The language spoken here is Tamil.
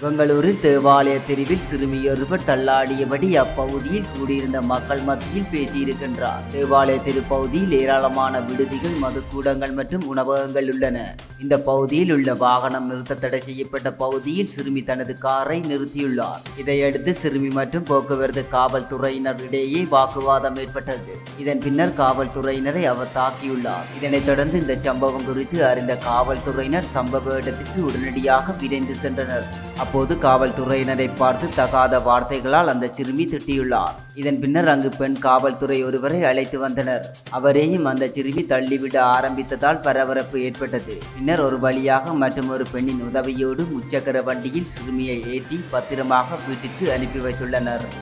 பெங்களூரில் தேவாலய தெருவில் சிறுமியொருவர் தள்ளாடியபடி அப்பகுதியில் கூடியிருந்த மக்கள் மத்தியில் பேசியிருக்கின்றார் தேவாலய தெரு பகுதியில் ஏராளமான விடுதிகள் மதுக்கூடங்கள் மற்றும் உணவகங்கள் உள்ளன இந்த பகுதியில் உள்ள வாகனம் நிறுத்த தடை செய்யப்பட்ட பகுதியில் சிறுமி தனது காரை நிறுத்தியுள்ளார் இதையடுத்து சிறுமி மற்றும் போக்குவரத்து காவல்துறையினர் இடையே வாக்குவாதம் ஏற்பட்டது இதன் பின்னர் காவல்துறையினரை அவர் தாக்கியுள்ளார் இதனைத் தொடர்ந்து இந்த சம்பவம் குறித்து அறிந்த காவல்துறையினர் சம்பவ இடத்திற்கு உடனடியாக விரைந்து சென்றனர் அப்போது காவல்துறையினரை பார்த்து தகாத வார்த்தைகளால் அந்த சிறுமி திட்டியுள்ளார் இதன் பின்னர் அங்கு பெண் காவல்துறை ஒருவரை அழைத்து வந்தனர் அவரையும் அந்த சிறுமி தள்ளிவிட ஆரம்பித்ததால் பரபரப்பு ஏற்பட்டது பின்னர் ஒரு வழியாக மற்றும் ஒரு பெண்ணின் உதவியோடு முச்சக்கர வண்டியில் சிறுமியை ஏற்றி பத்திரமாக வீட்டிற்கு அனுப்பி வைத்துள்ளனர்